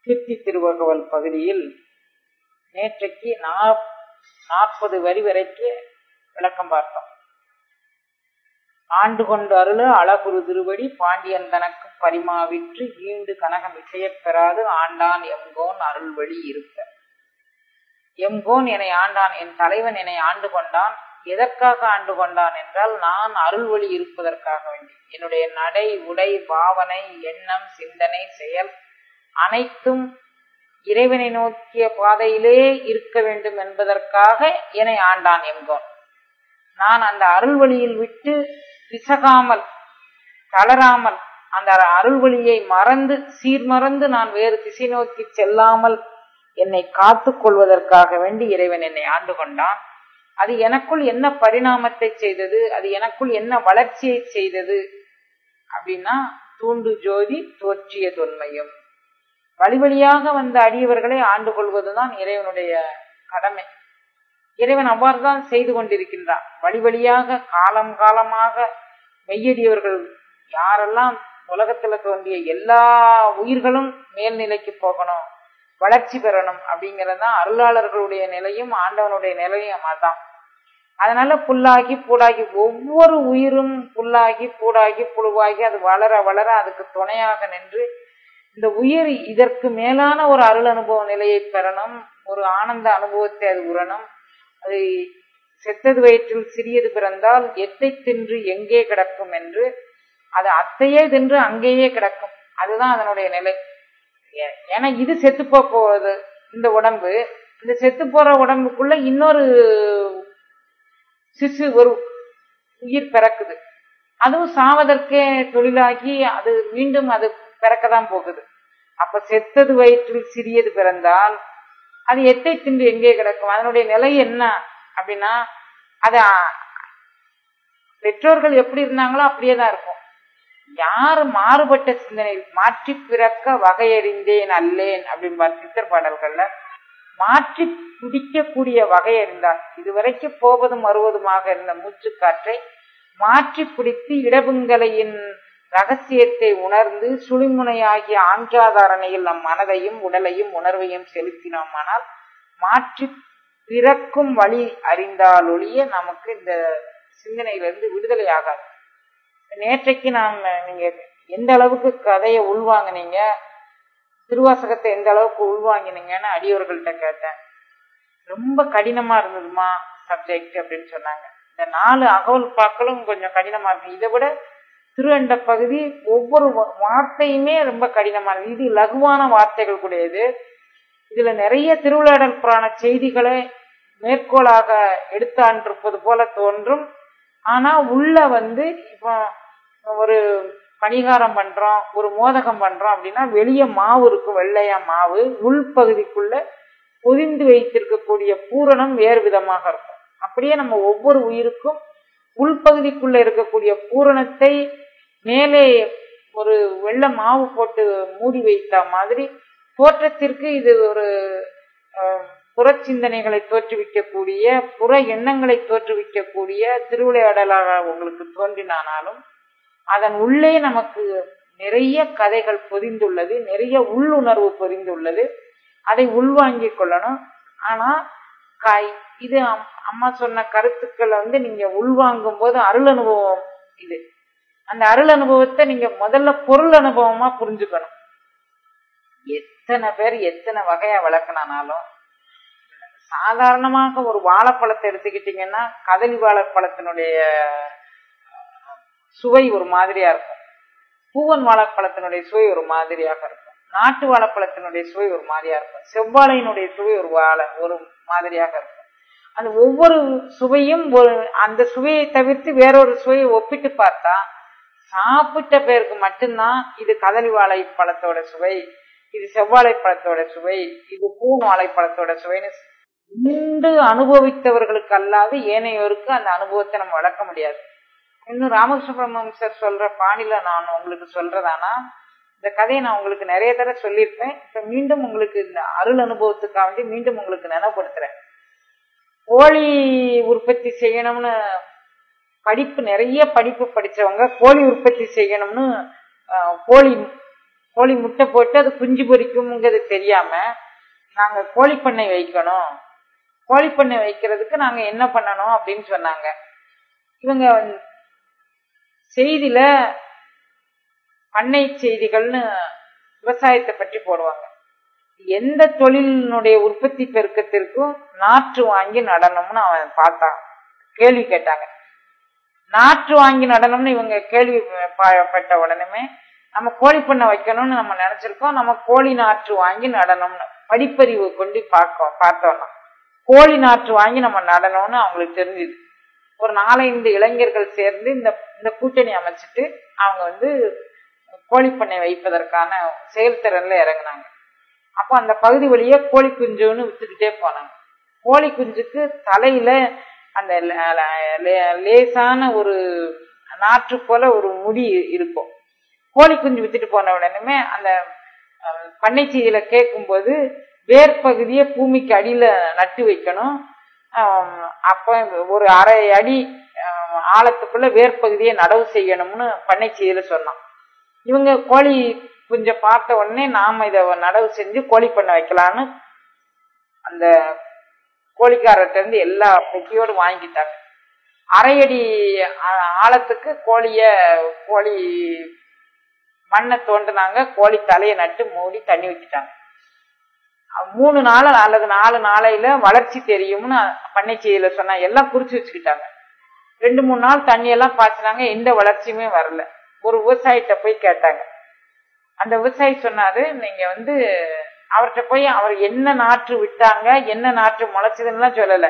கீர்த்தி திருவகவல் பகுதியில் நேற்றைக்கு நா- நாற்பது வரி வரைக்கு விளக்கம் பார்த்தோம் ஆண்டு கொண்டு அருள அழகுரு திருவடி பாண்டியன் தனக்கு பரிமாவிற்று ஈண்டு கனகம் இசையப் பெறாது ஆண்டான் எம்கோன் அருள்வழி இருப்ப எம்கோன் என்னை ஆண்டான் என் தலைவன் என்னை ஆண்டு கொண்டான் எதற்காக ஆண்டு கொண்டான் என்றால் நான் அருள்வழி இருப்பதற்காக வேண்டி என்னுடைய நடை உடை பாவனை எண்ணம் சிந்தனை செயல் அனைத்தும் இறைவனை நோக்கிய பாதையிலே இருக்க வேண்டும் என்பதற்காக என்னை ஆண்டான் எம்கோன் நான் அந்த அருள் வழியில் விட்டு பிசகாமல் தளராமல் அந்த அருள் வழியை மறந்து சீர்மறந்து நான் வேறு திசை நோக்கி செல்லாமல் என்னை காத்துக் கொள்வதற்காக வேண்டி இறைவன் என்னை ஆண்டு கொண்டான் அது எனக்குள் என்ன பரிணாமத்தை செய்தது அது எனக்குள் என்ன வளர்ச்சியை செய்தது அப்படின்னா தூண்டு ஜோதி தோற்றிய தொன்மையும் வழி வழியாக வந்த அடியவர்களை ஆண்டு கொள்வதுதான் இறைவனுடைய கடமை இறைவன் அவ்வாறுதான் செய்து கொண்டிருக்கின்றான் வழி வழியாக காலம் காலமாக மெய்யடியவர்கள் யாரெல்லாம் உலகத்துல தோன்றிய எல்லா உயிர்களும் மேல்நிலைக்கு போகணும் வளர்ச்சி பெறணும் அப்படிங்கறதுதான் அருளாளர்களுடைய நிலையும் ஆண்டவனுடைய நிலையும் அதான் அதனால புல்லாகி பூடாகி ஒவ்வொரு உயிரும் புல்லாகி பூடாகி புழுவாகி அது வளர வளர அதுக்கு துணையாக நின்று இந்த உயிர் இதற்கு மேலான ஒரு அருள் அனுபவ நிலையை பெறணும் ஒரு ஆனந்த அனுபவத்தை அது உறணும் அது செத்தது வயிற்றில் சிறியது பிறந்தால் எத்தை தின்று எங்கே கிடக்கும் என்று அது அத்தையே தின்று அங்கேயே கிடக்கும் அதுதான் அதனுடைய நிலை ஏ- ஏன்னா இது செத்து போக போகுது இந்த உடம்பு இந்த செத்து போற உடம்புக்குள்ள இன்னொரு சிசு ஒரு உயிர் பிறக்குது அதுவும் சாவதற்கே தொழிலாகி அது மீண்டும் அது பிறக்கதான் போகுது அப்ப செத்தது வயிற்றில் சிறியது பிறந்தால் அது எத்தை தின்று எங்கே கிடக்கும் அதனுடைய நிலை என்ன அப்படின்னா அது அ- பெற்றோர்கள் எப்படி இருந்தாங்களோ அப்படியே தான் இருக்கும் யார் மாறுபட்ட சிந்தனை மாற்றி பிறக்க வகையறிந்தேன் அல்லேன் அப்படின்பார் சித்தர் பாடல்கள்ல மாற்றி பிடிக்கக்கூடிய வகை அறிந்தால் இதுவரைக்கும் போவதும் வருவதுமாக இருந்த மூச்சுக்காற்றை மாற்றி பிடித்து இடபுங்கலையின் ரகசியத்தை உணர்ந்து சுழிமுனையாகிய ஆஞ்சாதாரணையில் நம் மனதையும் உடலையும் உணர்வையும் செலுத்தினோமானால் மாற்றி பிறக்கும் வழி அறிந்தாலொழிய நமக்கு இந்த சிந்தனையிலிருந்து விடுதலை ஆகாது நேற்றைக்கு நான் நீங்க எந்த அளவுக்கு கதையை உள்வாங்கினீங்க திருவாசகத்தை எந்த அளவுக்கு உள்வாங்கினீங்கன்னு அடியவர்கள்ட்ட கேட்டேன் ரொம்ப கடினமா இருந்ததுமா சப்ஜெக்ட் அப்படின்னு சொன்னாங்க இந்த நாலு அகவல் பாக்களும் கொஞ்சம் கடினமா இருக்கு இதை விட திருஅண்ட பகுதி ஒவ்வொரு வா- வார்த்தையுமே ரொம்ப கடினமானது இது லகுவான வார்த்தைகள் கூடியது இதுல நிறைய திருவிளையாடல் புராண செய்திகளை மேற்கோளாக எடுத்தாண்டிருப்பது போல தோன்றும் ஆனா உள்ள வந்து இப்போ ஒரு பணிகாரம் பண்றோம் ஒரு மோதகம் பண்றோம் அப்படின்னா வெளிய மாவு இருக்கும் வெள்ளையா மாவு உள்பகுதிக்குள்ள பொதிந்து வைத்திருக்கக்கூடிய பூரணம் வேறு விதமாக இருக்கும் அப்படியே நம்ம ஒவ்வொரு உயிருக்கும் உள்பகுதிக்குள்ள இருக்கக்கூடிய பூரணத்தை மேலே ஒரு வெள்ளை மாவு போட்டு மூடி வைத்த மாதிரி தோற்றத்திற்கு இது ஒரு அஹ், புறச்சிந்தனைகளை தோற்றுவிக்கக்கூடிய புற எண்ணங்களை தோற்றுவிக்கக்கூடிய திருவிளையாடலாக உங்களுக்கு தோன்றினானாலும் அதன் உள்ளே நமக்கு நிறைய கதைகள் பொதிந்துள்ளது நிறைய உள்ளுணர்வு பொதிந்துள்ளது அதை உள்வாங்கிக் கொள்ளணும் ஆனா க- இது அம்- அம்மா சொன்ன கருத்துக்களை வந்து நீங்க உள்வாங்கும் போது அருள் அனுபவம் இது அந்த அருள் அனுபவத்தை நீங்க முதல்ல பொருள் அனுபவமா புரிஞ்சுக்கணும் எத்தனை பேர் எத்தனை வகையா வளர்க்கனாலும் சாதாரணமாக ஒரு வாழைப்பழத்தை எடுத்துக்கிட்டீங்கன்னா கதலி வாழைப்பழத்தினுடைய சுவை ஒரு மாதிரியா இருக்கும் பூவன் வாழைப்பழத்தினுடைய சுவை ஒரு மாதிரியாக இருக்கும் நாட்டு வாழைப்பழத்தினுடைய சுவை ஒரு மாதிரியா இருக்கும் செவ்வாழையினுடைய சுவை ஒரு வாழை ஒரு மாதிரியாக இருக்கும் அந்த ஒவ்வொரு சுவையும் ஒரு அந்த சுவையை தவிர்த்து வேறொரு சுவையை ஒப்பிட்டு பார்த்தா சாப்பிட்ட பேருக்கு மட்டும்தான் இது கதலி வாழைப்பழத்தோட சுவை இது செவ்வாழை பழத்தோட சுவை இது பூன் வாழைப்பழத்தோட சுவைன்னு உண்டு அனுபவித்தவர்களுக்கு அல்லாது ஏனையோருக்கு அந்த அனுபவத்தை நம்ம வளர்க்க முடியாது இன்னும் ராமகிருஷ்ண சார் சொல்ற பாணியில நான் உங்களுக்கு சொல்றதானா இந்த கதையை நான் உங்களுக்கு நிறைய தடவை சொல்லியிருப்பேன் இப்ப மீண்டும் உங்களுக்கு இந்த அருள் அனுபவத்துக்காக வேண்டி மீண்டும் உங்களுக்கு நினைவுபடுத்துறேன் கோழி உற்பத்தி செய்யணும்னு படிப்பு நிறைய படிப்பு படிச்சவங்க கோழி உற்பத்தி செய்யணும்னு ஆஹ், கோழி கோழி முட்டை போட்டு அது குஞ்சு பொரிக்கும்ங்கிறது தெரியாம நாங்க கோழி பண்ணை வைக்கணும் கோழி பண்ணை வைக்கிறதுக்கு நாங்க என்ன பண்ணணும் அப்படின்னு சொன்னாங்க இவங்க செய்தியில பண்ணை செய்திகள்னு விவசாயத்தை பற்றி போடுவாங்க எந்த தொழிலினுடைய உற்பத்தி பெருக்கத்திற்கும் நாற்று வாங்கி நடணும்னு அவன் பார்த்தான் கேள்வி கேட்டாங்க நாற்று வாங்கி நடணும்னு இவங்க கேள்வி பட்ட உடனே நம்ம கோழி பண்ணை வைக்கணும்னு நம்ம நினைச்சிருக்கோம் நம்ம கோழி நாற்று வாங்கி நடணும்னு படிப்பறிவு கொண்டு பார்க்கோம் பார்த்தோம்னா கோழி நாற்று வாங்கி நம்ம நடணும்னு அவங்களுக்கு தெரிஞ்சுது ஒரு நாலஞ்சு இளைஞர்கள் சேர்ந்து இந்த இந்த கூட்டணி அமைச்சிட்டு அவங்க வந்து கோழி பண்ணை வைப்பதற்கான செயல்திறன்ல இறங்கினாங்க அப்போ அந்த பகுதி வழியே கோழி குஞ்சுன்னு வித்துக்கிட்டே போனாங்க கோழி குஞ்சுக்கு தலையில அந்த லேசான ஒரு நாற்று போல ஒரு முடி இருக்கும் கோழி குஞ்சு வித்துட்டு போன உடனே அந்த பண்ணை செய்தியில கேட்கும்போது வேர்பகுதியை பூமிக்கு அடியில நட்டு வைக்கணும் அப்ப ஒரு அரை அடி ஆழத்துக்குள்ள வேர்பகுதியை நடவு செய்யணும்னு பண்ணை செய்தியில சொன்னான் இவங்க கோழி குஞ்ச பார்த்த உடனே நாம இத நடவு செஞ்சு கோழி பண்ண வைக்கலான்னு அந்த கோழிக்காரர்கிட்ட இருந்து எல்லா பெட்டியோடு வாங்கிட்டாங்க அரை அடி ஆழத்துக்கு கோழிய கோழி மண்ணை தோண்டினாங்க கோழி தலையை நட்டு மூடி தண்ணி வச்சுட்டாங்க மூணு நாள் அல்லது நாலு நாளையில வளர்ச்சி தெரியும்னு பண்ணை செய்யல சொன்னா எல்லாம் குறிச்சு வச்சுக்கிட்டாங்க ரெண்டு மூணு நாள் தண்ணி எல்லாம் பாய்ச்சினாங்க எந்த வளர்ச்சியுமே வரல ஒரு விவசாயிட்ட போய் கேட்டாங்க அந்த விவசாயி சொன்னாரு நீங்க வந்து அவர்கிட்ட போய் அவர் என்ன நாற்று விட்டாங்க என்ன நாற்று முளைச்சதுன்னு சொல்லல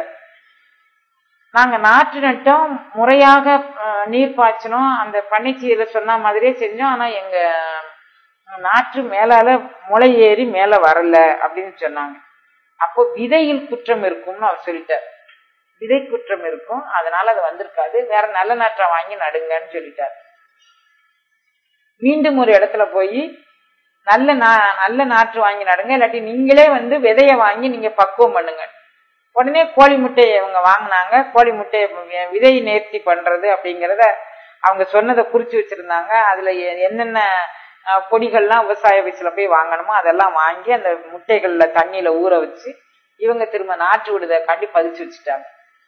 நாங்க நாற்று நட்டோம் முறையாக நீர் பாய்ச்சணும் அந்த பன்னிச்சீரை சொன்ன மாதிரியே செஞ்சோம் ஆனா எங்க நாற்று மேலால முளை ஏறி மேல வரல அப்படின்னு சொன்னாங்க அப்போ விதையில் குற்றம் இருக்கும்னு அவர் சொல்லிட்டார் விதை குற்றம் இருக்கும் அதனால அது வந்திருக்காது வேற நல்ல நாற்றை வாங்கி நடுங்கன்னு சொல்லிட்டார் மீண்டும் ஒரு இடத்துல போய் நல்ல நா நல்ல நாற்று வாங்கி நடுங்க இல்லாட்டி நீங்களே வந்து விதைய வாங்கி நீங்க பக்குவம் பண்ணுங்க உடனே கோழி முட்டையை இவங்க வாங்கினாங்க கோழி முட்டையை விதை நேர்த்தி பண்றது அப்படிங்கிறத அவங்க சொன்னதை குறிச்சு வச்சிருந்தாங்க அதுல என்னென்ன பொடிகள்லாம் விவசாய வயசுல போய் வாங்கணுமோ அதெல்லாம் வாங்கி அந்த முட்டைகள்ல தண்ணியில ஊற வச்சு இவங்க திரும்ப நாற்று விடுத காண்டி பதிச்சு வச்சுட்டாங்க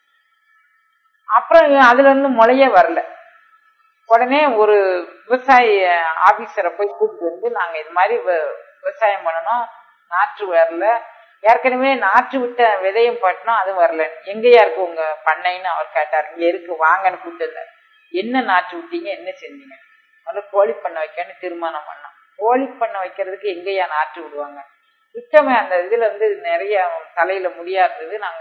அப்புறம் அதுல இருந்து முளைய வரல உடனே ஒரு விவசாய ஆபீசரை போய் கூப்பிட்டு வந்து நாங்க இது மாதிரி விவசாயம் பண்ணணும் நாற்று வரல ஏற்கனவே நாற்று விட்ட விதையும் பட்டினோம் அதுவும் வரல எங்கேயா இருக்கு உங்க பண்ணைன்னு அவர் கேட்டார் இங்க இருக்கு வாங்கன்னு கூப்பிட்டு என்ன நாற்று விட்டீங்க என்ன செஞ்சீங்க முதல்ல கோழி பண்ண வைக்கன்னு தீர்மானம் பண்ணோம் கோழி பண்ண வைக்கிறதுக்கு எங்கேயா நாற்று விடுவாங்க விட்டமே அந்த இதுல வந்து நிறைய தலையில முடியா இருந்தது நாங்க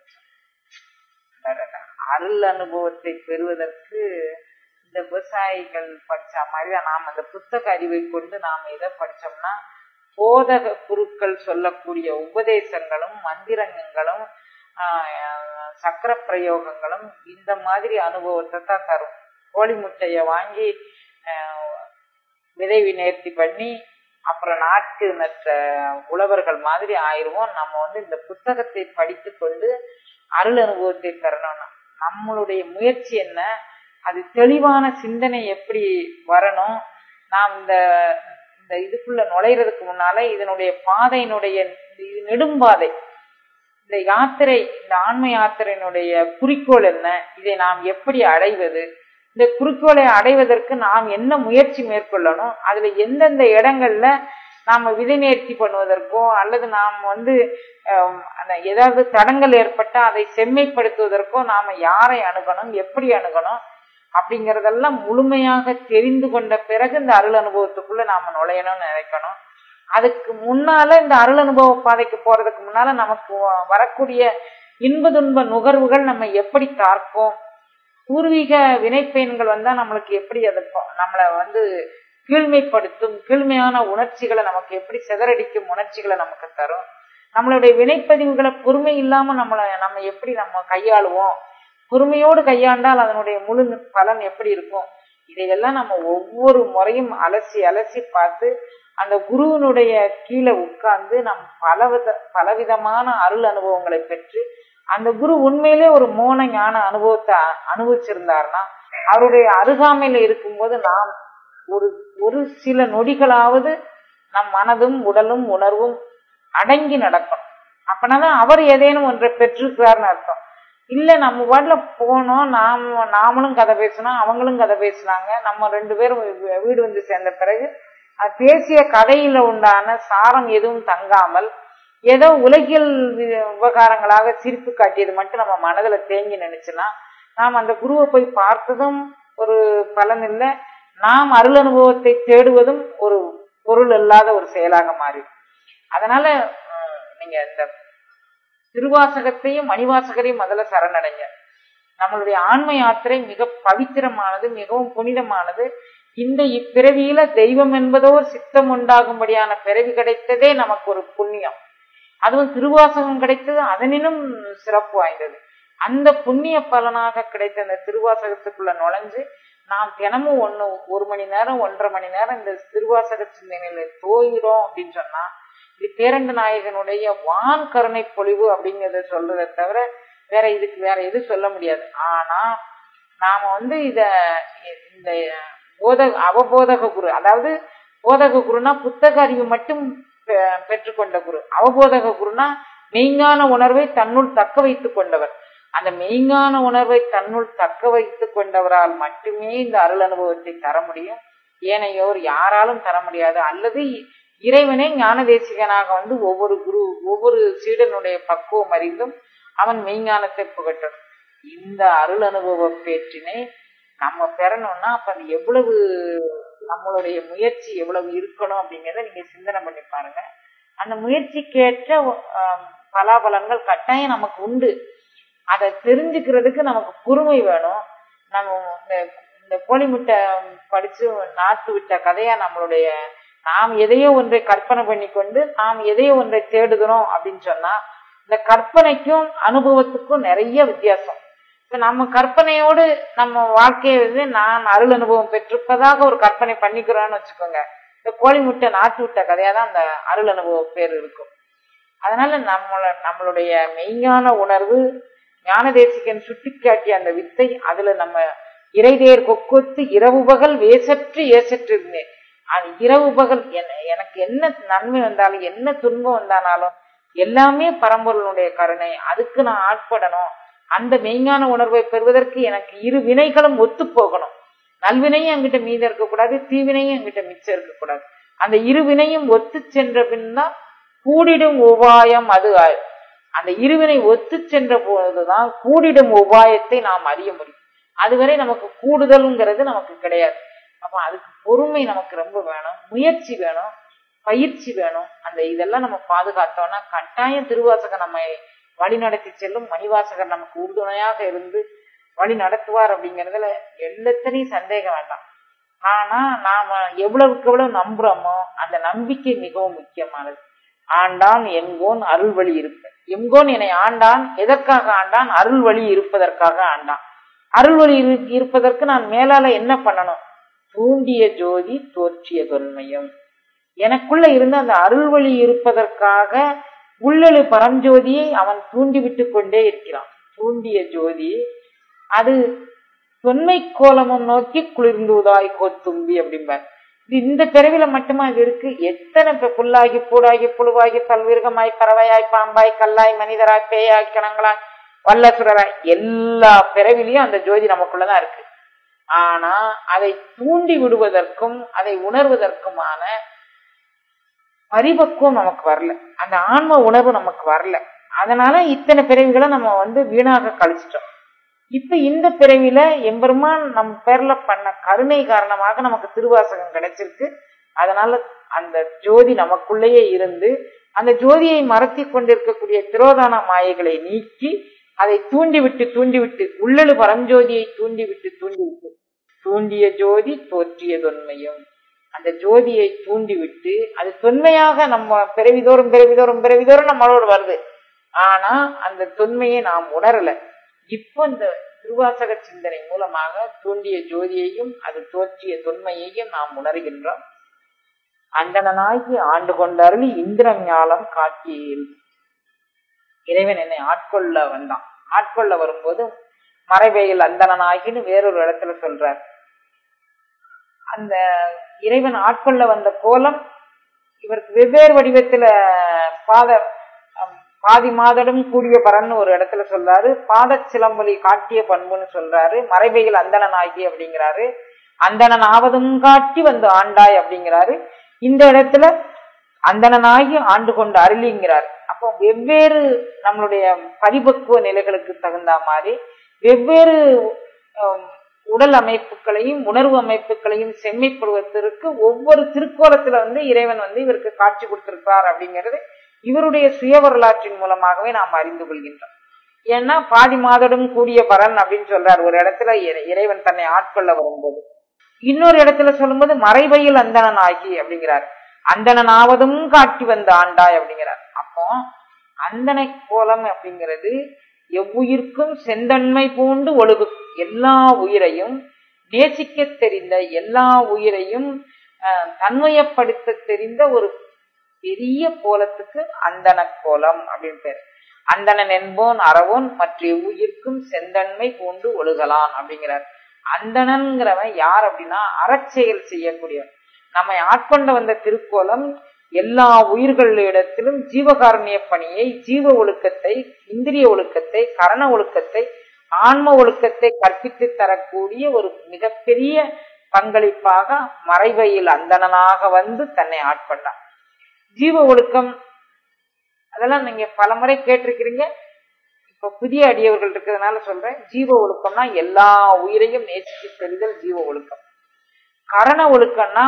அருள் அனுபவத்தை பெறுவதற்கு இந்த விவசாயிகள் படிச்ச மாதிரி நாம் அந்த புத்தக அறிவை கொண்டு நாம் எதை படிச்சோம்னா போதக குருக்கள் சொல்லக்கூடிய உபதேசங்களும் மந்திரங்களும் சக்கர பிரயோகங்களும் இந்த மாதிரி அனுபவத்தை தான் தரும் கோழி முட்டைய வாங்கி விதைவி நேர்த்தி பண்ணி அப்புறம் நாட்டு நற்ற உழவர்கள் மாதிரி ஆயிடுவோம் நம்ம வந்து இந்த புத்தகத்தை படித்து கொண்டு அருள் அனுபவத்தை தரணும்னா நம்மளுடைய முயற்சி என்ன அது தெளிவான சிந்தனை எப்படி வரணும் நாம் இந்த இந்த இதுக்குள்ள நுழைறதுக்கு முன்னால இதனுடைய பாதையினுடைய இது நெடும்பாதை இந்த யாத்திரை இந்த ஆன்ம யாத்திரையினுடைய குறிக்கோள் என்ன இதை நாம் எப்படி அடைவது இந்த குறிக்கோளை அடைவதற்கு நாம் என்ன முயற்சி மேற்கொள்ளணும் அதுல எந்தெந்த இடங்கள்ல நாம விதை நேர்த்தி பண்ணுவதற்கோ அல்லது நாம் வந்து ஏதாவது தடங்கள் ஏற்பட்டா அதை செம்மைப்படுத்துவதற்கோ நாம யாரை அணுகணும் எப்படி அணுகணும் அப்படிங்கறதெல்லாம் முழுமையாக தெரிந்து கொண்ட பிறகு இந்த அருள் அனுபவத்துக்குள்ள நாம நுழையணும்னு நினைக்கணும் அதுக்கு முன்னால இந்த அருள் அனுபவ பாதைக்கு போறதுக்கு முன்னால நமக்கு வரக்கூடிய இன்ப துன்ப நுகர்வுகள் நம்ம எப்படி தார்ப்போம் பூர்வீக வினைப்பயன்கள் வந்தா நம்மளுக்கு எப்படி அதை நம்மளை வந்து கீழ்மைப்படுத்தும் கீழ்மையான உணர்ச்சிகளை நமக்கு எப்படி சிதறடிக்கும் உணர்ச்சிகளை நமக்கு தரும் நம்மளுடைய வினைப்பதிவுகளை பொறுமை இல்லாம நம்மளை நம்ம எப்படி நம்ம கையாளுவோம் பொறுமையோடு கையாண்டால் அதனுடைய முழு பலன் எப்படி இருக்கும் இதையெல்லாம் நம்ம ஒவ்வொரு முறையும் அலசி அலசி பார்த்து அந்த குருவினுடைய கீழே உட்கார்ந்து நம் பலவித பலவிதமான அருள் அனுபவங்களை பெற்று அந்த குரு உண்மையிலே ஒரு மோன ஞான அனுபவத்தை அனுபவிச்சிருந்தாருன்னா அவருடைய அருகாமையில இருக்கும்போது நாம் ஒரு ஒரு சில நொடிகளாவது நம் மனதும் உடலும் உணர்வும் அடங்கி நடக்கணும் அப்பனாதான் அவர் ஏதேனும் ஒன்றை பெற்றிருக்கிறார்னு அர்த்தம் இல்ல நம்ம பாட்டுல போனோம் நாம நாமளும் கதை பேசினோம் அவங்களும் கதை பேசினாங்க நம்ம ரெண்டு பேரும் வீ- வீடு வந்து சேர்ந்த பிறகு அது பேசிய கதையில உண்டான சாரம் எதுவும் தங்காமல் ஏதோ உலகியல் வி- உபகாரங்களாக சிரிப்பு காட்டியது மட்டும் நம்ம மனதுல தேங்கி நினைச்சுன்னா நாம் அந்த குருவை போய் பார்த்ததும் ஒரு பலன் இல்லை நாம் அருள் அனுபவத்தை தேடுவதும் ஒரு பொருள் இல்லாத ஒரு செயலாக மாறிடும் அதனால அஹ், நீங்க இந்த திருவாசகத்தையும் மணிவாசகரையும் முதல்ல சரணடைங்க நம்மளுடைய ஆன்ம யாத்திரை மிக பவித்திரமானது மிகவும் புனிதமானது இந்த இப்பிறவியில தெய்வம் என்பதோ ஒரு சித்தம் உண்டாகும்படியான பிறவி கிடைத்ததே நமக்கு ஒரு புண்ணியம் அதுவும் திருவாசகம் கிடைத்தது அதனினும் சிறப்பு வாய்ந்தது அந்த புண்ணிய பலனாக கிடைத்த அந்த திருவாசகத்துக்குள்ள நுழைஞ்சு நாம் தினமும் ஒண்ணு ஒரு மணி நேரம் ஒன்றரை மணி நேரம் இந்த திருவாசக சிந்தனையில தோயிறோம் அப்படின்னு சொன்னா இது பேரண்ட நாயகனுடைய வான் கருணை பொழிவு அப்படிங்கறத சொல்றதை தவிர வேற இதுக்கு வேற எதுவும் சொல்ல முடியாது ஆனா நாம வந்து இத இந்த போதக அவபோதக குரு அதாவது போதக குருனா புத்தக அறிவு மட்டும் பெ- பெற்றுக்கொண்ட குரு அவபோதக குருனா மெய்ஞான உணர்வை தன்னுள் தக்க வைத்துக் கொண்டவர் அந்த மெய்ஞான உணர்வை தன்னுள் தக்க வைத்துக் கொண்டவரால் மட்டுமே இந்த அருள் அனுபவத்தை தர முடியும் ஏனையோர் யாராலும் தர முடியாது அல்லது இறைவனே ஞான தேசிகனாக வந்து ஒவ்வொரு குரு ஒவ்வொரு சீடனுடைய பக்குவம் அறிந்தும் அவன் மெய்ஞானத்தை புகட்டணும் இந்த அருள் அனுபவ பேற்றினை நம்ம பெறணும்னா அப்ப அது எவ்வளவு நம்மளுடைய முயற்சி எவ்வளவு இருக்கணும் அப்படிங்கிறத நீங்க சிந்தனை பண்ணி பாருங்க அந்த முயற்சிக்கேற்ற ஆஹ், பலாபலன்கள் கட்டாயம் நமக்கு உண்டு அதை தெரிஞ்சுக்கிறதுக்கு நமக்கு பொறுமை வேணும் நம்ம இந்த இந்த கோழி முட்டை படிச்சு நாத்து விட்ட கதையா நம்மளுடைய நாம் எதையோ ஒன்றை கற்பனை பண்ணி கொண்டு நாம் எதையோ ஒன்றை தேடுகிறோம் அப்படின்னு சொன்னா இந்த கற்பனைக்கும் அனுபவத்துக்கும் நிறைய வித்தியாசம் இப்ப நம்ம கற்பனையோடு நம்ம வாழ்க்கையை வந்து நான் அருள் அனுபவம் பெற்றிருப்பதாக ஒரு கற்பனை பண்ணிக்கிறோம்னு வச்சுக்கோங்க இந்த கோழி முட்டை நாட்டு விட்ட கதையா தான் அந்த அருள் அனுபவ பேர் இருக்கும் அதனால நம்மள நம்மளுடைய மெய்ஞான உணர்வு ஞானதேசிகன் சுட்டிக்காட்டிய அந்த வித்தை அதுல நம்ம இறைதேர் கொக்கொத்து இரவு பகல் வேசற்று ஏசற்று இருந்தேன் அது இரவு பகல் என- எனக்கு என்ன நன்மை வந்தாலும் என்ன துன்பம் வந்தானாலும் எல்லாமே பரம்பொருளுடைய கருணை அதுக்கு நான் ஆட்படணும் அந்த மெய்ஞான உணர்வை பெறுவதற்கு எனக்கு இரு வினைகளும் ஒத்து போகணும் நல்வினையும் என்கிட்ட மீதம் இருக்கக்கூடாது தீவினையும் என்கிட்ட மிச்சம் இருக்கக்கூடாது அந்த இரு வினையும் ஒத்து சென்ற பின் தான் கூடிடும் உபாயம் அது ஆ- அந்த இருவினை ஒத்து சென்ற போதுதான் கூடிடும் உபாயத்தை நாம் அறிய முடியும் அதுவரை நமக்கு கூடுதல்ங்கிறது நமக்கு கிடையாது அப்ப அதுக்கு பொறுமை நமக்கு ரொம்ப வேணும் முயற்சி வேணும் பயிற்சி வேணும் அந்த இதெல்லாம் நம்ம பாதுகாத்தோம்னா கட்டாயம் திருவாசகர் நம்ம வழி நடத்தி செல்லும் மணிவாசகர் நமக்கு உறுதுணையாக இருந்து வழி நடத்துவார் அப்படிங்கறதுல எல்லாத்திலையும் சந்தேகம் வேண்டாம் ஆனா நாம எவ்வளவுக்கு எவ்வளவு நம்புறோமோ அந்த நம்பிக்கை மிகவும் முக்கியமானது ஆண்டான் எங்கோன் அருள் வழி இருப்ப எங்கோன் என்னை ஆண்டான் எதற்காக ஆண்டான் அருள் வழி இருப்பதற்காக ஆண்டான் அருள் வழி இரு- இருப்பதற்கு நான் மேலால என்ன பண்ணணும் தூண்டிய ஜோதி தோற்றிய தொன்மையும் எனக்குள்ள இருந்த அந்த அருள் வழி இருப்பதற்காக உள்ளெழு பரஞ்சோதியை அவன் தூண்டி விட்டு கொண்டே இருக்கிறான் தூண்டிய ஜோதி அது தொன்மை கோலமும் நோக்கி குளிர்ந்துதாய் கோத்தும்பி அப்படிம்பார் இது இந்த பிறவில மட்டுமா இது இருக்கு எத்தனை பே- புல்லாகி பூடாகி புழுவாகி பல்விருகமாய் பறவையாய் பாம்பாய் கல்லாய் மனிதராய் பேயாய் கிணங்களாய் வல்லசுரராய் எல்லா பிறவிலையும் அந்த ஜோதி நமக்குள்ளதான் இருக்கு ஆனா அதை தூண்டி விடுவதற்கும் அதை உணர்வதற்குமான பரிபக்குவம் நமக்கு வரல அந்த ஆன்ம உணர்வு நமக்கு வரல அதனால இத்தனை பிறவிகளை நம்ம வந்து வீணாக கழிச்சிட்டோம் இப்ப இந்த பிறவில எம்பெருமான் நம் பேர்ல பண்ண கருணை காரணமாக நமக்கு திருவாசகம் கிடைச்சிருக்கு அதனால அந்த ஜோதி நமக்குள்ளேயே இருந்து அந்த ஜோதியை மறத்தி கொண்டிருக்கக்கூடிய திரோதான மாயைகளை நீக்கி அதை தூண்டிவிட்டு தூண்டிவிட்டு உள்ளெழு பரஞ்சோதியை தூண்டிவிட்டு தூண்டிவிட்டு தூண்டிய ஜோதி தோற்றிய தொன்மையும் அந்த ஜோதியை தூண்டிவிட்டு அது தொன்மையாக நம்ம பிறவிதோறும் பிறவிதோறும் பிறவிதோறும் நம்மளோடு வருது ஆனா அந்த தொன்மையை நாம் உணரல இப்போ இந்த திருவாசக சிந்தனை மூலமாக தூண்டிய ஜோதியையும் அது தோற்றிய தொன்மையையும் நாம் உணர்கின்றோம் அந்தனாகி ஆண்டு கொண்டருளி இந்திரன் ஞாலம் காட்டியில் இறைவன் என்னை ஆட்கொள்ள வந்தான் ஆட்கொள்ள வரும்போது மறைவையில் அந்தனாகின்னு வேறொரு இடத்துல சொல்றார் அந்த இறைவன் ஆட்கொள்ள வந்த கோலம் இவருக்கு வெவ்வேறு வடிவத்துல பாத அம், பாதி மாதடும் கூடிய பரன்னு ஒரு இடத்துல சொல்றாரு பாத சிலம்பொலி காட்டிய பண்புன்னு சொல்றாரு மறைவையில் அந்தணன் ஆகி அப்படிங்கிறாரு அந்தணன் ஆவதும் காட்டி வந்து ஆண்டாய் அப்படிங்கிறாரு இந்த இடத்துல அந்தணனாகி ஆண்டு கொண்டு அருளிங்கிறார் அப்போ வெவ்வேறு நம்மளுடைய பரிபக்குவ நிலைகளுக்கு தகுந்த மாதிரி வெவ்வேறு ஹம், உடல் அமைப்புகளையும் உணர்வு அமைப்புகளையும் செம்மைப்படுவதற்கு ஒவ்வொரு திருக்கோலத்துல வந்து இறைவன் வந்து இவருக்கு காட்சி கொடுத்திருக்கிறார் அப்படிங்கிறது இவருடைய சுய வரலாற்றின் மூலமாகவே நாம் அறிந்து கொள்கின்றோம் ஏன்னா பாதி மாதடும் கூடிய பரன் அப்படின்னு சொல்றார் ஒரு இடத்துல இறை- இறைவன் தன்னை ஆட்கொள்ள வரும்போது இன்னொரு இடத்துல சொல்லும்போது மறைவையில் அந்தணன் ஆகி அப்படிங்கிறார் அந்தணன் ஆவதும் காட்டி வந்த ஆண்டாய் அப்படிங்கிறார் அப்போ அந்தனை கோலம் அப்படிங்கிறது எவ்வுயிர்க்கும் செந்தன்மை பூண்டு ஒழுகு எல்லா உயிரையும் நேசிக்க தெரிந்த எல்லா உயிரையும் அஹ், தன்மையப்படுத்த தெரிந்த ஒரு பெரிய கோலத்துக்கு அந்தன கோலம் அப்படின்னு பேர் அந்தணன் என்போன் அறவோன் மற்ற எவ்வுயிர்க்கும் செந்தன்மை பூண்டு ஒழுகலான் அப்படிங்கிறார் அந்தணன்கிறவன் யார் அப்படின்னா அறச்செயல் செய்யக்கூடியவன் நம்மை ஆட்கொண்ட வந்த திருக்கோலம் எல்லா உயிர்களிடத்திலும் ஜீவகாருண்ய பணியை ஜீவ ஒழுக்கத்தை இந்திரிய ஒழுக்கத்தை கரண ஒழுக்கத்தை ஆன்ம ஒழுக்கத்தை கற்பித்து தரக்கூடிய ஒரு மிகப்பெரிய பங்களிப்பாக மறைவையில் அந்தணனாக வந்து தன்னை ஆட்கொண்டான் ஜீவ ஒழுக்கம் அதெல்லாம் நீங்க பலமுறை கேட்டிருக்கிறீங்க இப்ப புதிய அடியவர்கள் இருக்கிறதுனால சொல்றேன் ஜீவ ஒழுக்கம்னா எல்லா உயிரையும் நேசித்து தெரிதல் ஜீவ ஒழுக்கம் கரண ஒழுக்கம்னா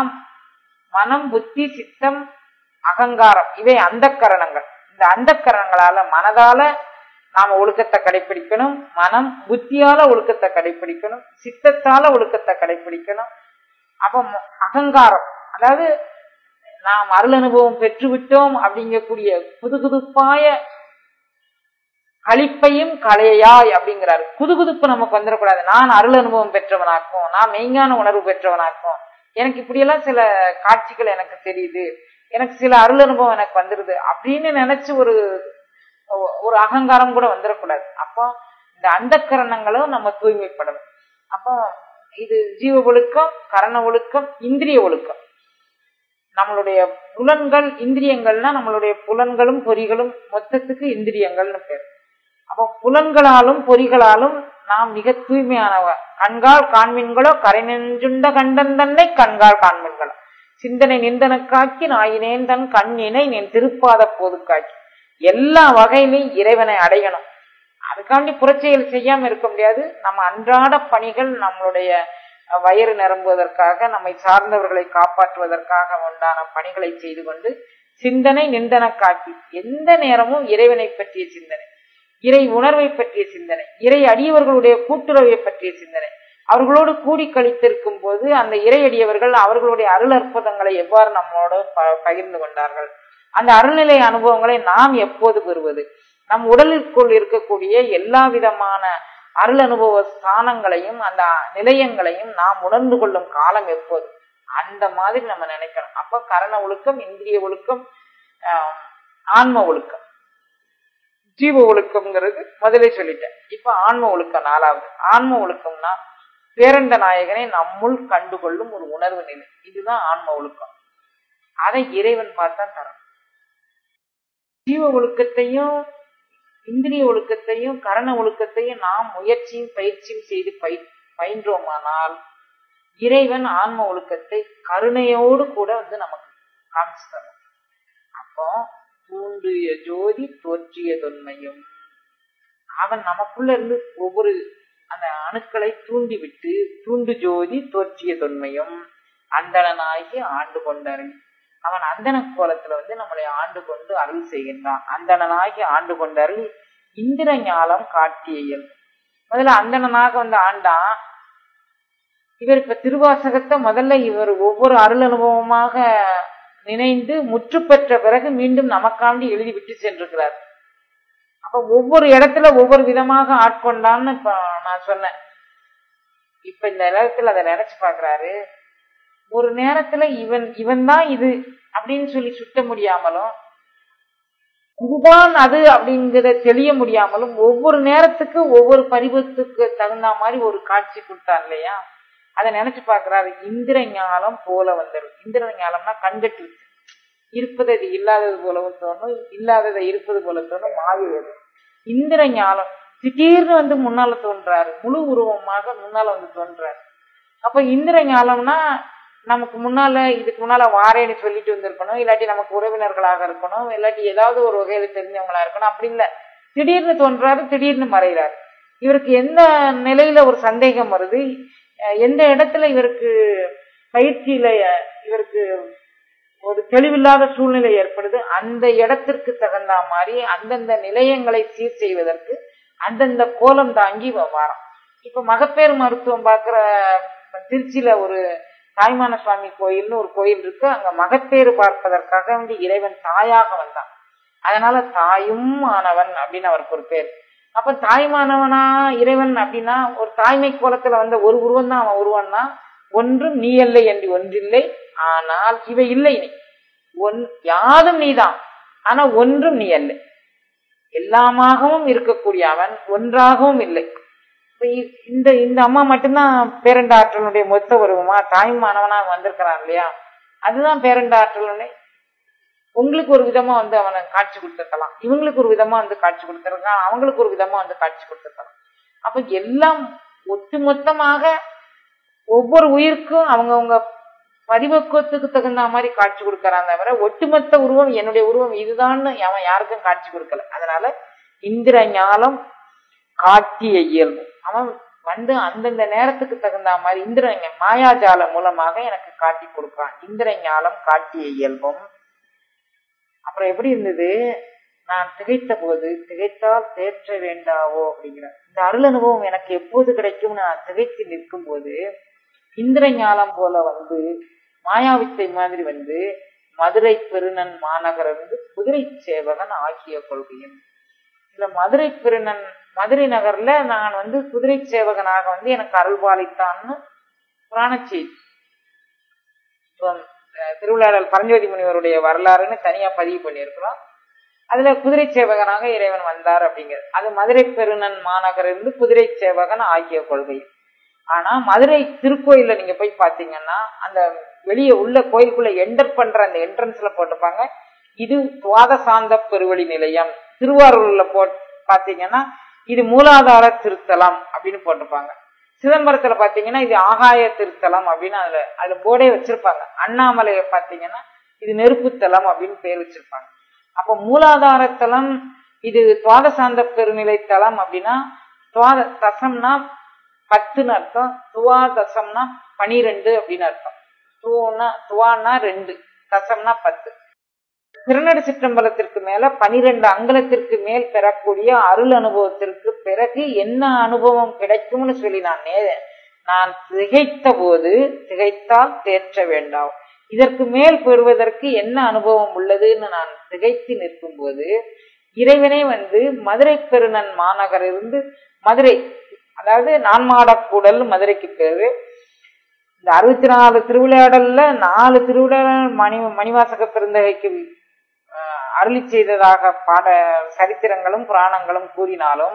மனம் புத்தி சித்தம் அகங்காரம் இவை அந்த கரணங்கள் இந்த அந்த கரணங்களால மனதால நாம ஒழுக்கத்தை கடைபிடிக்கணும் மனம் புத்தியால ஒழுக்கத்தை கடைபிடிக்கணும் சித்தத்தால ஒழுக்கத்தை கடைபிடிக்கணும் அப்ப ம- அகங்காரம் அதாவது நாம் அருள் அனுபவம் பெற்றுவிட்டோம் அப்படிங்கக்கூடிய புதுகுதுப்பாய களிப்பையும் கலையாய் அப்படிங்கிறாரு குதுகுதுப்பு நமக்கு வந்துடக்கூடாது நான் அருள் அனுபவம் பெற்றவனாக்கும் நான் மெய்ஞான உணர்வு பெற்றவனாக்கும் எனக்கு இப்படியெல்லாம் சில காட்சிகள் எனக்கு தெரியுது எனக்கு சில அருள் அனுபவம் எனக்கு வந்துருது அப்படின்னு நினைச்சு ஒரு ஒரு அகங்காரம் கூட வந்துடக்கூடாது அப்போ இந்த அந்த கரணங்களும் நம்ம தூய்மைப்படணும் அப்போ இது ஜீவ ஒழுக்கம் கரண ஒழுக்கம் இந்திரிய ஒழுக்கம் நம்மளுடைய புலன்கள் இந்திரியங்கள்னா நம்மளுடைய புலன்களும் பொறிகளும் மொத்தத்துக்கு இந்திரியங்கள்னு பேர் அப்போ புலன்களாலும் பொறிகளாலும் நாம் மிக தூய்மையானவ கண்கால் காண்மின்களோ கரை நெஞ்சுண்ட கண்டன் தன்னை கண்கால் காண்மின்களோ சிந்தனை நிந்தனக்காக்கி நாயினேன் தன் கண்ணினை நின் திருப்பாத போது காக்கி எல்லா வகையிலும் இறைவனை அடையணும் அதுக்காண்டி புறச்செயல் செய்யாம இருக்க முடியாது நம்ம அன்றாட பணிகள் நம்மளுடைய அஹ், வயிறு நிரம்புவதற்காக நம்மை சார்ந்தவர்களை காப்பாற்றுவதற்காக உண்டான பணிகளை செய்து கொண்டு சிந்தனை நிந்தன காக்கி எந்த நேரமும் இறைவனை பற்றிய சிந்தனை இறை உணர்வை பற்றிய சிந்தனை இறை அடியவர்களுடைய கூட்டுறவை பற்றிய சிந்தனை அவர்களோடு கூடி கழித்திருக்கும் போது அந்த இறை அடியவர்கள் அவர்களுடைய அருள் அற்புதங்களை எவ்வாறு நம்மளோடு ப- பகிர்ந்து கொண்டார்கள் அந்த அருள்நிலை அனுபவங்களை நாம் எப்போது பெறுவது நம் உடலிற்குள் இருக்கக்கூடிய எல்லா விதமான அருள் அனுபவ ஸ்தானங்களையும் அந்த நிலையங்களையும் நாம் உணர்ந்து கொள்ளும் காலம் எப்போது அந்த மாதிரி நம்ம நினைக்கணும் அப்ப கரண ஒழுக்கம் இந்திரிய ஒழுக்கம் ஆஹ், ஆன்ம ஒழுக்கம் ஜீவ ஒழுக்கம்ங்கிறது முதலே சொல்லிட்டேன் இப்ப ஆன்ம ஒழுக்கம் நாலாவது ஆன்ம ஒழுக்கம்னா பேரண்ட நாயகனை நம்முள் கண்டுகொள்ளும் ஒரு உணர்வு நிலை இதுதான் ஆன்ம ஒழுக்கம் அதை இறைவன் பார்த்தான் தரணும் ஜீவ ஒழுக்கத்தையும் இந்திரிய ஒழுக்கத்தையும் கரண ஒழுக்கத்தையும் நாம் முயற்சியும் பயிற்சியும் செய்து பய பயின்றோமானால் இறைவன் ஆன்ம ஒழுக்கத்தை கருணையோடு கூட வந்து நமக்கு காமிச்சு தரும் அப்போ தூண்டிய ஜோதி தோற்றிய தொன்மையும் அவன் நமக்குள்ள இருந்து ஒவ்வொரு அந்த அணுக்களை தூண்டி விட்டு தூண்டு ஜோதி தோற்றிய தொன்மையும் அந்தணனாகி ஆண்டு கொண்டருள் அவன் அந்தன கோலத்துல வந்து நம்மளை ஆண்டு கொண்டு அருள் செய்கின்றான் அந்தணனாகி ஆண்டு கொண்டருள் இந்திர ஞாலம் காட்டிய இயல்பு முதல்ல அந்தணனாக வந்து ஆண்டான் இவர் இப்ப திருவாசகத்தை முதல்ல இவர் ஒவ்வொரு அருள் அனுபவமாக நினைந்து முற்று பெற்ற பிறகு மீண்டும் நமக்காண்டி எழுதி விட்டு சென்றிருக்கிறார் அப்ப ஒவ்வொரு இடத்துல ஒவ்வொரு விதமாக ஆட்கொண்டான்னு இப்ப நான் சொன்னேன் இப்ப இந்த நேரத்துல அதை நினைச்சு பாக்குறாரு ஒரு நேரத்துல இவன் இவன் தான் இது அப்படின்னு சொல்லி சுட்ட முடியாமலும் இதுதான் அது அப்படிங்கிறத தெளிய முடியாமலும் ஒவ்வொரு நேரத்துக்கு ஒவ்வொரு பரிவத்துக்கு தகுந்த மாதிரி ஒரு காட்சி கொடுத்தார் இல்லையா அதை நினைச்சு பாக்குறாரு இந்திர ஞானம் போல வந்துடும் இந்திர ஞானம்னா கண்கட்டு இருப்பது அது இல்லாதது போலவும் தோணும் இல்லாததை இருப்பது போல தோணும் மாறி வரும் இந்திர ஞானம் திடீர்னு வந்து முன்னால தோன்றாரு முழு உருவமாக முன்னால வந்து தோன்றாரு அப்ப இந்திர ஞானம்னா நமக்கு முன்னால இதுக்கு முன்னால வாரேன்னு சொல்லிட்டு வந்திருக்கணும் இல்லாட்டி நமக்கு உறவினர்களாக இருக்கணும் இல்லாட்டி ஏதாவது ஒரு வகையில தெரிஞ்சவங்களா இருக்கணும் அப்படி இல்ல திடீர்னு தோன்றாரு திடீர்னு மறைகிறாரு இவருக்கு எந்த நிலையில ஒரு சந்தேகம் வருது அஹ் எந்த இடத்துல இவருக்கு பயிற்சியில அஹ், இவருக்கு ஒரு தெளிவில்லாத சூழ்நிலை ஏற்படுது அந்த இடத்திற்கு தகுந்த மாதிரி அந்தந்த நிலையங்களை சீர் செய்வதற்கு அந்தந்த கோலம் தாங்கி இவன் வாரான் இப்ப மகப்பேறு மருத்துவம் பார்க்கிற திருச்சியில ஒரு தாய்மான சுவாமி கோயில்னு ஒரு கோயில் இருக்கு அங்க மகப்பேறு பார்ப்பதற்காக வந்து இறைவன் தாயாக வந்தான் அதனால தாயும் ஆனவன் அப்படின்னு அவருக்கு ஒரு பேர் அப்ப தாய்மானவனா இறைவன் அப்படின்னா ஒரு தாய்மை கோலத்துல வந்த ஒரு உருவம் தான் அவன் உருவன்னா ஒன்றும் நீ இல்லை என்று ஒன்றில்லை ஆனால் இவை இல்லை நீ ஒன் யாதும் நீதான் ஆனா ஒன்றும் நீ அல்ல எல்லாமாகவும் இருக்கக்கூடிய அவன் ஒன்றாகவும் இல்லை இப்ப இ- இந்த இந்த அம்மா மட்டும்தான் பேரண்ட ஆற்றலுடைய மொத்த உருவமா தாய்மானவனா வந்திருக்கிறான் இல்லையா அதுதான் பேரண்ட ஆற்றலுடைய உங்களுக்கு ஒரு விதமா வந்து அவனை காட்சி கொடுத்துருக்கலாம் இவங்களுக்கு ஒரு விதமா வந்து காட்சி கொடுத்துருக்கான் அவங்களுக்கு ஒரு விதமா வந்து காட்சி கொடுத்துருக்கலாம் அப்ப எல்லாம் ஒட்டுமொத்தமாக ஒவ்வொரு உயிருக்கும் அவங்கவங்க பரிபக்குவத்துக்கு தகுந்த மாதிரி காட்சி கொடுக்கறான் தவிர ஒட்டுமொத்த உருவம் என்னுடைய உருவம் இதுதான்னு அவன் யாருக்கும் காட்சி கொடுக்கல அதனால இந்திர ஞானம் காட்டிய இயல்பு அவன் வந்து அந்தந்த நேரத்துக்கு தகுந்த மாதிரி இந்திர ஞ- மாயாஜாலம் மூலமாக எனக்கு காட்டி கொடுக்கான் இந்திர ஞானம் காட்டிய இயல்பும் அப்புறம் எப்படி இருந்தது நான் திகைத்த போது திகைத்தால் தேற்ற வேண்டாவோ அப்படிங்கிற இந்த அருள் அனுபவம் எனக்கு எப்போது கிடைக்கும் நான் திகைத்து நிற்கும் போது இந்திர ஞானம் போல வந்து மாயாவித்தை மாதிரி வந்து மதுரை பெருநன் மாநகர் வந்து குதிரை சேவகன் ஆகிய கொள்கையும் இல்ல மதுரை பெருநன் மதுரை நகர்ல நான் வந்து குதிரை சேவகனாக வந்து எனக்கு அருள்பாலித்தான்னு புராண செய்தி இப்போ அஹ், திருவிழாடல் பரஞ்சோதி முனிவருடைய வரலாறுன்னு தனியா பதிவு பண்ணியிருக்கிறோம் அதுல குதிரை சேவகனாக இறைவன் வந்தார் அப்படிங்கிறது அது மதுரை பெருநன் மாநகர் இருந்து குதிரை சேவகன் ஆகிய கொள்கை ஆனா மதுரை திருக்கோயில்ல நீங்க போய் பாத்தீங்கன்னா அந்த வெளியே உள்ள கோயிலுக்குள்ள என்டர் பண்ற அந்த என்ட்ரன்ஸ்ல போட்டிருப்பாங்க இது துவாத சாந்த பெருவழி நிலையம் திருவாரூர்ல போ பாத்தீங்கன்னா இது மூலாதார திருத்தலம் அப்படின்னு போட்டிருப்பாங்க சிதம்பரத்துல பாத்தீங்கன்னா இது ஆகாய திருத்தலம் அப்படின்னு அதுல அதுல போர்டே வச்சிருப்பாங்க அண்ணாமலையை பாத்தீங்கன்னா இது நெருப்புத்தலம் அப்படின்னு பேர் வச்சிருப்பாங்க அப்ப மூலாதாரத்தலம் இது துவாத சாந்த பெருநிலை தலம் அப்படின்னா துவாத தசம்னா பத்துன்னு அர்த்தம் துவா தசம்னா பனிரெண்டு அப்படின்னு அர்த்தம் துவனா துவானா ரெண்டு தசம்னா பத்து திருநடு சிற்றம்பலத்திற்கு மேல பனிரெண்டு அங்கலத்திற்கு மேல் பெறக்கூடிய அருள் அனுபவத்திற்கு பிறகு என்ன அனுபவம் கிடைக்கும்னு சொல்லி நான் நே நான் திகைத்த போது திகைத்தால் தேற்ற வேண்டாம் இதற்கு மேல் பெறுவதற்கு என்ன அனுபவம் உள்ளதுன்னு நான் திகைத்து நிற்கும் போது இறைவனே வந்து மதுரை பெருநன் மாநகர் இருந்து மதுரை அதாவது நான்மாடக்கூடல் மதுரைக்கு பேரு இந்த அறுபத்தி நாலு திருவிளையாடல்ல நாலு திருவிளையாடல் மணி மணிவாசக பெருந்தகைக்கு ஆஹ், அருளி செய்ததாக பாட சரித்திரங்களும் புராணங்களும் கூறினாலும்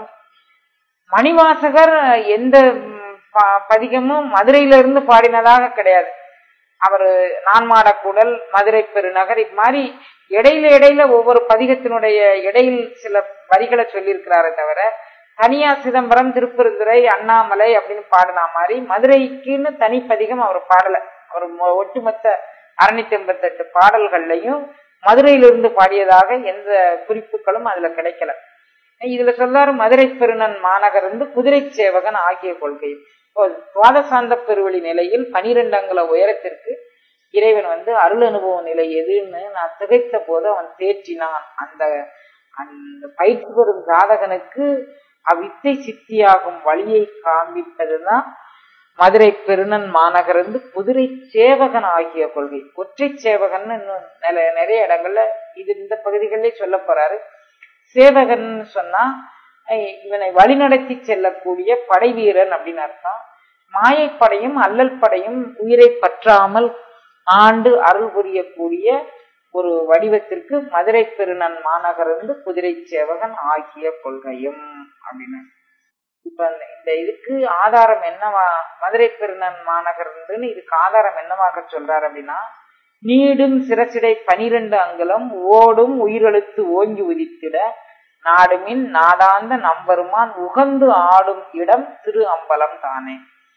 மணிவாசகர் எந்த ம், ப- பதிகமும் மதுரையில இருந்து பாடினதாக கிடையாது அவர் நான்மாடக்கூடல் மதுரை பெருநகர் இது மாதிரி இடையில இடையில ஒவ்வொரு பதிகத்தினுடைய இடையில் சில வரிகளை சொல்லியிருக்கிறாரே தவிர தனியா சிதம்பரம் திருப்பெருந்துறை அண்ணாமலை அப்படின்னு பாடின மாதிரி மதுரைக்குன்னு தனி பதிகம் அவர் பாடல அவர் மொ- ஒட்டுமொத்த அறுநூத்தி எண்பத்தெட்டு பாடல்கள்லையும் மதுரையிலிருந்து பாடியதாக எந்த குறிப்புகளும் அதுல கிடைக்கல இதுல சொல்லாரு மதுரை பெருநன் மாநகர் வந்து குதிரை சேவகன் ஆகிய கொள்கை இப்போ துவாதசாந்த பெருவழி நிலையில் பனிரெண்டு அங்குல உயரத்திற்கு இறைவன் வந்து அருள் அனுபவ நிலை எதுன்னு நான் திகைத்த போது அவன் தேற்றினான் அந்த அந்த பயிற்சி பெறும் ஜாதகனுக்கு அவ்வித்தை சித்தியாகும் வழியை காண்பிப்பதுதான் மதுரை பெருநன் மாநகர் வந்து குதிரை சேவகன் ஆகிய கொள்கை ஒற்றை சேவகன் இன்னும் நில- நிறைய இடங்கள்ல இது இந்த பகுதிகளிலே சொல்ல போறாரு சேவகன் சொன்னா அஹ் இவனை வழிநடத்தி செல்லக்கூடிய படை வீரன் அப்படின்னு அர்த்தம் மாயைப்படையும் அல்லல் படையும் உயிரை பற்றாமல் ஆண்டு அருள் புரியக்கூடிய ஒரு வடிவத்திற்கு மதுரை பெருநன் மாநகர் இருந்து குதிரை சேவகன் ஆகிய கொள்கையும் அப்படின்னு இப்ப இந்த- இந்த இதுக்கு ஆதாரம் என்னவா மதுரை பெருநன் மாநகர் இருந்துன்னு இதுக்கு ஆதாரம் என்னவாக சொல்றாரு அப்படின்னா நீடும் சிரசிடை பனிரெண்டு அங்குலம் ஓடும் உயிரெழுத்து ஓங்கி உதித்திட நாடுமின் நாடாந்த நம்பெருமான் உகந்து ஆடும் இடம் திரு அம்பலம் தானே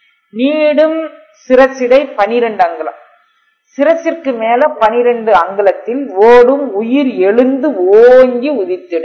நீடும் சிரசிடை பனிரெண்டு அங்குலம் சிரசிற்கு மேல பனிரெண்டு அங்குலத்தில் ஓடும் உயிர் எழுந்து ஓங்கி உதித்திட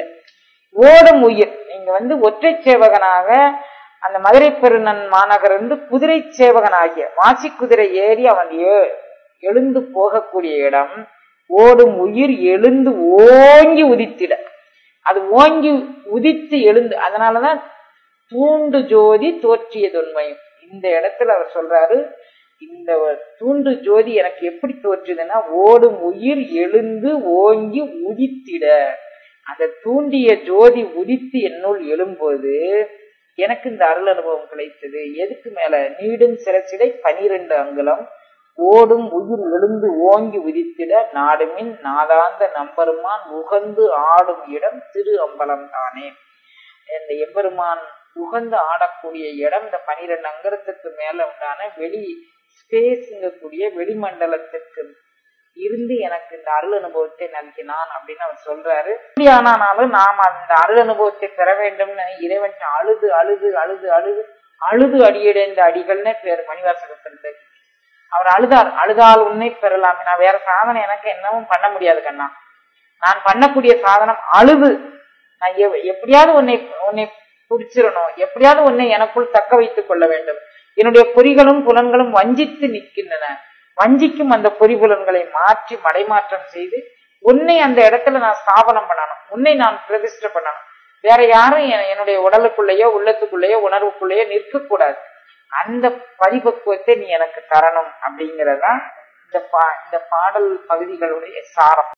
ஓடும் உயிர் நீங்க வந்து ஒற்றை சேவகனாக அந்த மதுரை பெருநன் மாநகர் இருந்து குதிரை சேவகனாகிய வாசி குதிரை ஏறி அவன் ஏ- எழுந்து போகக்கூடிய இடம் ஓடும் உயிர் எழுந்து ஓங்கி உதித்திட அது ஓங்கி உதித்து எழுந்து அதனாலதான் தூண்டு ஜோதி தோற்றியதொன்மையும் இந்த இடத்துல அவர் சொல்றாரு இந்த தூண்டு ஜோதி எனக்கு எப்படி தோற்றுதுன்னா ஓடும் உயிர் எழுந்து ஓங்கி உதித்திட அந்த தூண்டிய ஜோதி உதித்து என்னுள் எழும்போது எனக்கு இந்த அருள் அனுபவம் கிடைத்தது எதுக்கு மேல நீடும் சிறச்சிடை பனிரெண்டு அங்குலம் ஓடும் உயிர் எழுந்து ஓங்கி உதித்திட நாடுமின் நாதாந்த நம்பெருமான் உகந்து ஆடும் இடம் திரு அம்பலம் தானே இந்த எம்பெருமான் உகந்து ஆடக்கூடிய இடம் இந்த பனிரெண்டு அங்கரத்துக்கு மேல உண்டான வெளி ஸ்பேஸ்ங்கக்கூடிய வெளிமண்டலத்திற்கு இருந்து எனக்கு இந்த அருள் அனுபவத்தை நல்கினான் அப்படின்னு அவர் சொல்றாரு ஆனாலும் நாம் அந்த அருள் அனுபவத்தை பெற வேண்டும்னு இறைவன் அழுது அழுது அழுது அழுது அழுது அடியடைந்த அடிகள்னு பேர் மணிவாசகத்தில் அவர் அழுதார் அழுதால் உன்னை பெறலாம் நான் வேற சாதனை எனக்கு என்னவும் பண்ண முடியாது கண்ணா நான் பண்ணக்கூடிய சாதனம் அழுது நான் எவ்- எப்படியாவது உன்னை உன்னை பிடிச்சிடணும் எப்படியாவது உன்னை எனக்குள் தக்க வைத்துக் கொள்ள வேண்டும் என்னுடைய பொறிகளும் புலன்களும் வஞ்சித்து நிற்கின்றன வஞ்சிக்கும் அந்த பொறிபுலன்களை மாற்றி மடைமாற்றம் செய்து உன்னை அந்த இடத்துல நான் ஸ்தாபனம் பண்ணணும் உன்னை நான் பிரதிஷ்டை பண்ணணும் வேற யாரும் என்- என்னுடைய உடலுக்குள்ளேயோ உள்ளத்துக்குள்ளேயோ உணர்வுக்குள்ளேயோ நிற்கக்கூடாது அந்த பரிபக்குவத்தை நீ எனக்கு தரணும் அப்படிங்கறதுதான் இந்த பா இந்த பாடல் பகுதிகளுடைய சாரம்